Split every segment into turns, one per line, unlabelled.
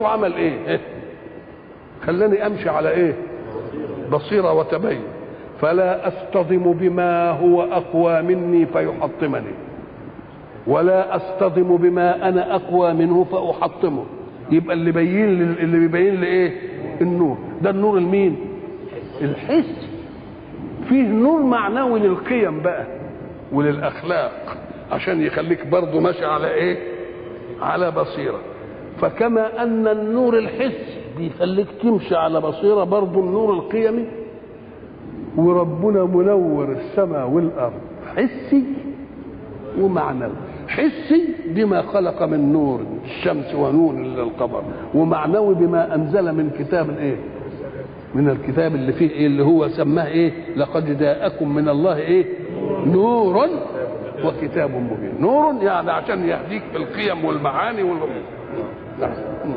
وعمل ايه إيه؟ خلاني امشي على ايه بصيره وتبين فلا اصطدم بما هو اقوى مني فيحطمني ولا اصطدم بما انا اقوى منه فاحطمه يبقى اللي بين اللي بيبين لي ايه النور ده النور المين الحس فيه نور معنوي للقيم بقى وللاخلاق عشان يخليك برضه ماشي على ايه على بصيره فكما ان النور الحسي بيخليك تمشي على بصيره برضه النور القيمي وربنا منور السماء والارض حسي ومعنوي حسي بما خلق من نور الشمس ونور للقمر ومعنوي بما انزل من كتاب ايه من الكتاب اللي فيه ايه اللي هو سماه ايه لقد جاءكم من الله ايه نور وكتاب مبين نور يعني عشان يهديك في القيم والمعاني وال نعم.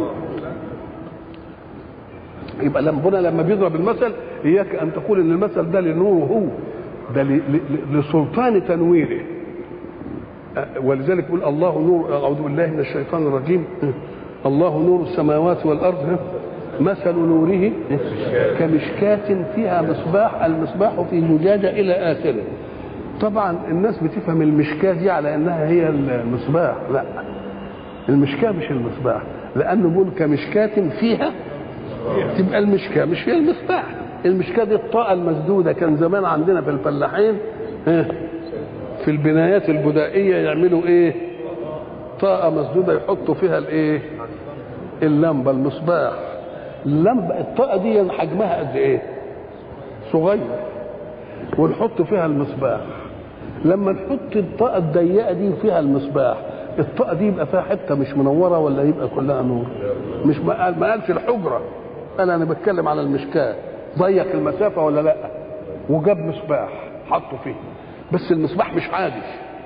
يبقى ربنا لما بيضرب المثل اياك ان تقول ان المثل ده لنوره هو ده ل- ل- لسلطان تنويره أه، ولذلك يقول الله نور اعوذ بالله من الشيطان الرجيم الله نور السماوات والارض ها؟ مثل نوره كمشكاة فيها مصباح المصباح في زجاجة إلى آخره طبعا الناس بتفهم المشكاة دي على أنها هي المصباح لا المشكاة مش المصباح لأنه بيقول كمشكاة فيها تبقى المشكاة مش هي المصباح المشكاة دي الطاقة المسدودة كان زمان عندنا في الفلاحين ها، في البنايات البدائية يعملوا ايه طاقة مسدودة يحطوا فيها الايه اللمبة المصباح اللمبة الطاقة دي حجمها قد ايه صغير ونحط فيها المصباح لما نحط الطاقة الضيقة دي فيها المصباح الطاقة دي يبقى فيها حتة مش منورة ولا يبقى كلها نور مش ما قال ما قالش الحجرة قال أنا بتكلم على المشكاة ضيق المسافة ولا لا وجاب مصباح حطه فيه بس المصباح مش عادي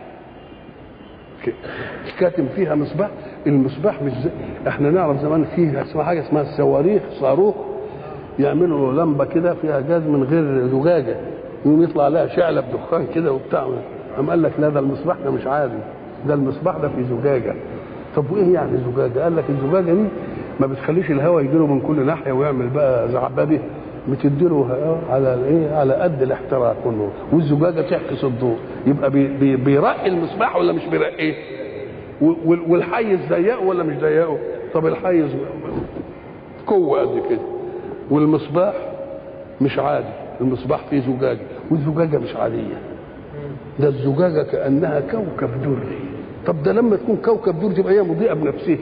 كاتم فيها مصباح المصباح مش زي احنا نعرف زمان فيه اسمها حاجه اسمها الصواريخ صاروخ يعملوا لمبه كده فيها جاز من غير زجاجه يقوم يطلع لها شعله بدخان كده وبتاع قام قال لك لا ده المصباح ده مش عادي ده المصباح ده في زجاجه طب وايه يعني زجاجه؟ قال لك الزجاجه دي ما بتخليش الهواء يجيله من كل ناحيه ويعمل بقى زعبابه بتديله هواء على الايه على قد الاحتراق والنور والزجاجه تعكس الضوء يبقى بي بي بيرقي المصباح ولا مش بيرقيه؟ وال- والحيز ضيقه ولا مش ضيقه؟ طب الحيز قوه قد كده والمصباح مش عادي المصباح فيه زجاجه والزجاجه مش عاديه ده الزجاجه كانها كوكب دري طب ده لما تكون كوكب دري تبقى هي مضيئه بنفسها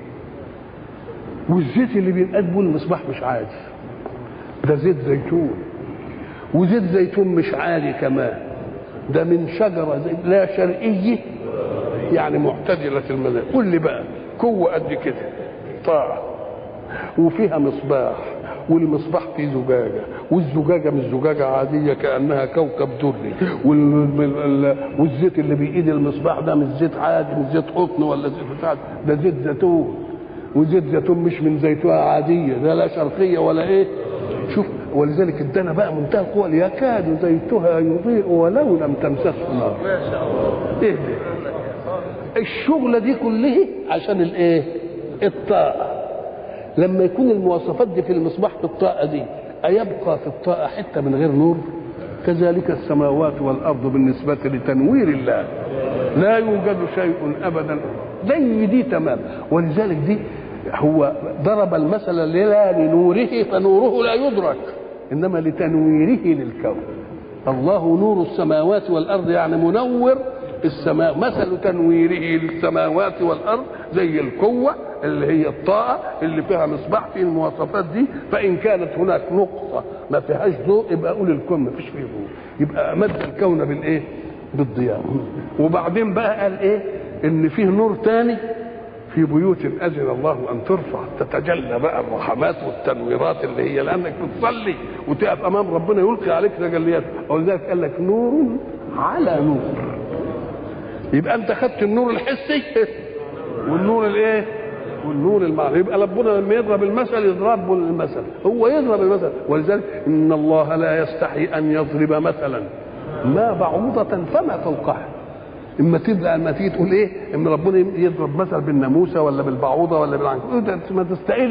والزيت اللي بينقاد بيه المصباح مش عادي ده زيت زيتون وزيت زيتون مش عالي كمان ده من شجره زي لا شرقيه يعني معتدله المنام قول لي بقى قوه قد كده طاعه وفيها مصباح والمصباح فيه زجاجه والزجاجه مش زجاجه عاديه كانها كوكب دري وال- ال- والزيت اللي بايد المصباح ده مش زيت عادي مش زيت قطن ولا زيت بتاع ده زيت زيتون وزيت زيتون مش من زيتونه عاديه ده لا شرقيه ولا ايه شوف ولذلك ادانا بقى منتهى القوه يكاد زيتها يضيء ولو لم تمسسه نار ايه ده الشغله دي كلها عشان الايه الطاقه لما يكون المواصفات دي في المصباح في الطاقه دي ايبقى في الطاقه حته من غير نور كذلك السماوات والارض بالنسبه لتنوير الله لا يوجد شيء ابدا زي دي تمام ولذلك دي هو ضرب المثل لا لنوره فنوره لا يدرك انما لتنويره للكون الله نور السماوات والارض يعني منور السماء مثل تنويره للسماوات والارض زي القوه اللي هي الطاقه اللي فيها مصباح في المواصفات دي فان كانت هناك نقطه ما فيهاش ضوء يبقى اقول الكون ما فيش فيه ضوء يبقى امد الكون بالايه؟ بالضياء وبعدين بقى قال ايه؟ ان فيه نور تاني في بيوت اذن الله ان ترفع تتجلى بقى الرحمات والتنويرات اللي هي لانك بتصلي وتقف امام ربنا يلقي عليك تجليات ولذلك قال لك نور على نور يبقى انت خدت النور الحسي والنور الايه والنور المعنوي يبقى ربنا لما يضرب المثل يضرب المثل هو يضرب المثل ولذلك ان الله لا يستحي ان يضرب مثلا ما بعوضة فما فوقها اما تبدا اما تيجي تقول ايه ان ربنا يضرب مثل بالناموسه ولا بالبعوضه ولا بالعنكبوت ما تستقل